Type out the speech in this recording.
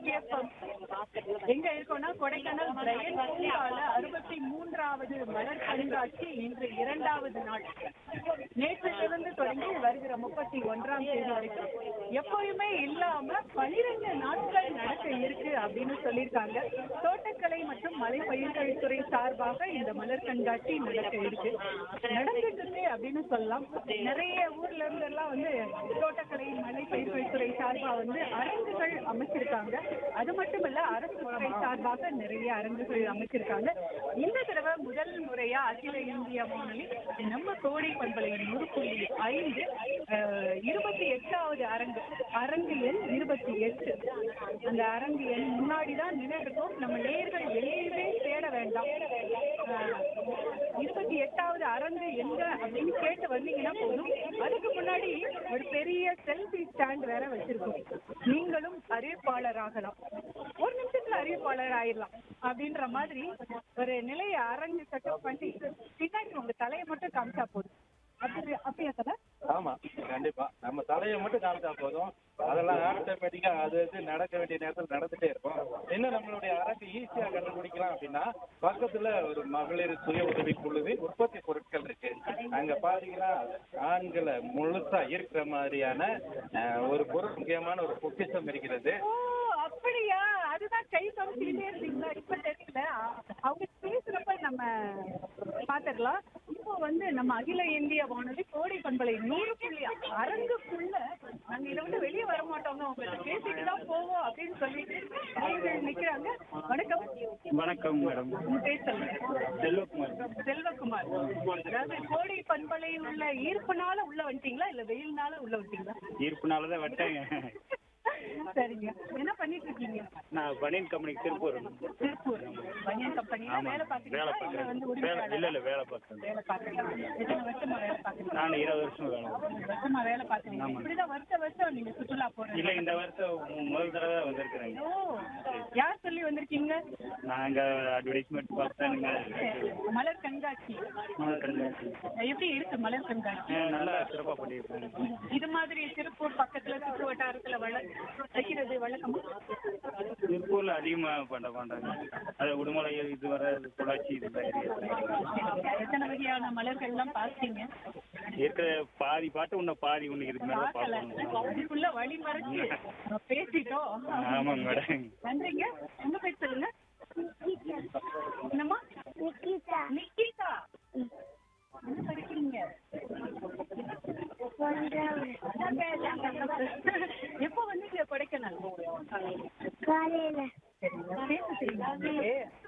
FM எங்க இருக்கோம்னா Kodaikanal Brian பூங்கால அறுபத்தி மூன்றாவது மலர் கண்காட்சி இன்று இரண்டாவது நாள் நேற்றிலிருந்து தொடங்கி வருகிற முப்பத்தி ஒன்றாம் தேதி வரைக்கும் எப்போதுமே இல்லாம பனிரெண்டு நாட்கள் நடக்க இருக்கு அப்படின்னு சொல்லியிருக்காங்க தோட்டக்கலை மற்றும் மலை பயிர்கள் துறை சார்பாக இந்த மலர் கண்காட்சி நடக்க இருக்கு நடந்துட்டு இருக்கு அப்படின்னு சொல்லலாம் நிறைய ஊர்ல இருந்து எல்லாம் வந்து தோட்டக்கலை மலை பயிர்கள் துறை சார்பா வந்து அரங்குகள் அமைச்சிருக்காங்க அது மட்டும் இல்ல அரசு துறை சார்பாக நிறைய அரங்குகள் அமைச்சிருக்காங்க இந்த தடவை முதல் முறையா அகில இந்திய வானொலி நம்ம கோடை பண்பலையின் நூறு புள்ளி ஐந்து அஹ், இருபத்தி எட்டாவது அரங்கு அரங்கு எண் இருபத்தி எட்டு அந்த அரங்கு எண் முன்னாடி தான் நின்றுருக்கோம் நம்ம நேர்கள் வெளியவே தேட வேண்டாம் அஹ், இருபத்தி எட்டாவது அரங்கு எங்க அப்படின்னு கேட்டு வந்தீங்கன்னா போதும் அதுக்கு முன்னாடி ஒரு பெரிய செல்ஃபி ஸ்டாண்ட் வேற வச்சிருக்கோம் நீங்களும் அறிவிப்பாளர் ஆகலாம் ஒரு நிமிஷத்துல அறிவிப்பாளர் ஆயிடலாம் அப்படின்ற மாதிரி ஒரு நிலைய அரங்கு செட்டப் பண்ணி பின்னாடி உங்க தலையை மட்டும் காமிச்சா போதும் அப்படி அப்படியா தலை ஆமா கண்டிப்பா நம்ம தலையை மட்டும் காமிச்சா போதும் அதெல்லாம் ஆட்டோமேட்டிக்கா அது அது நடக்க வேண்டிய நேரத்தில் நடந்துட்டே இருக்கும் இன்னும் நம்மளுடைய அரசு ஈஸியா கண்டுபிடிக்கலாம் அப்படின்னா பக்கத்துல ஒரு மகளிர் சுய உதவி குழுவி உற்பத்தி பொருட்கள் இருக்கு அங்க பாத்தீங்கன்னா ஆண்களை முழுசா ஈர்க்கிற மாதிரியான அஹ், ஒரு பொருள் முக்கியமான ஒரு பொக்கிஷம் இருக்கிறது ஓ அப்படியா அதுதான் கை காமிச்சுக்கிட்டே இருந்தீங்களா இப்ப தெரியல அவங்க பேசுறப்ப நம்ம பாத்துடலாம் இப்போ வந்து நம்ம அகில இந்திய வானொலி கோடை பண்பலை நூறு புள்ளி அரங்குக்குள்ள நாங்க இதை விட்டு வெளியே வர மாட்டோங்க உங்கள்ட்ட பேசிட்டு தான் போவோம் அப்படின்னு சொல்லிட்டு நேயர்கள் நிக்கிறாங்க வணக்கம் வணக்கம் மேடம் உங்க பேர் சொல்லுங்க செல்வகுமார் செல்வகுமார் அதாவது கோடை பண்பலை உள்ள ஈர்ப்புனால உள்ள வந்துட்டீங்களா இல்ல வெயில்னால உள்ள வந்துட்டீங்களா ஈர்ப்புனால தான் விட்டேங்க சரிங்க என்ன பண்ணிட்டு இருக்கீங்க நான் பனியன் கம்பெனிக்கு திருப்பூர் திருப்பூர் பனியன் கம்பெனில ஆமா வேலை பாக்குறீங்களா வேலை இல்ல வந்து பார்க்குறேன் வேலை உரிமையாளரா? இல்லை இல்லை வேலை பார்க்குறேன் வேலை பாக்குறீங்க எத்தனை வருஷமா வேலை பாக்குறீங்க நான் இருபது வருஷம் வேலை பார்க்குறேன். வருஷமா வேலை பாக்குறீங்க ஆமா. இப்படிதான் வருஷம் வருஷம் நீங்க சுற்றுலா போறீங்க இல்லை இந்த வருஷம் மு- முதல் தடவை வந்திருக்கிறேங்க ஓ யார் சொல்லி வந்திருக்கீங்க நாங்க அட்வர்டைஸ்மெண்ட் பார்த்தேனுங்க மலர் கண்காட்சி முதல் கண்காட்சி எப்படி இருக்கு மலர் கண்காட்சி ஆ, நல்லா சிறப்பாக பண்ணியிருக்காங்க இது மாதிரி திருப்பூர் பக்கத்துல சுற்று வட்டாரத்துல வள வைக்கிறது வழக்கமா திருப்பூர்ல அதிகமாக பண்ண மாட்டாங்க அது உடுமலை இது வர பொள்ளாச்சி இது ஏரியா எத்தனை வகையான மலர்கள் எல்லாம் பார்த்தீங்க இருக்கிற பாதி பாட்டு இன்னும் பாதி ஒன்று இதுக்கு மேலே பார்க்கல பார்க்கணும் அதுக்குள்ள வழி மறைச்சு நம்ம பேசிட்டோம் ஆமாங்க மேடம் நன்றிங்க உங்க பேர் சொல்லுங்க என்னம்மா நிக்கிதா நிக்கிதா என்ன படிக்கிறீங்க ஒன்றாவது எப்போ வந்தீங்க கொடைக்கானல் காலையில சரிங்க பேச தெரியுமா உங்களுக்கு?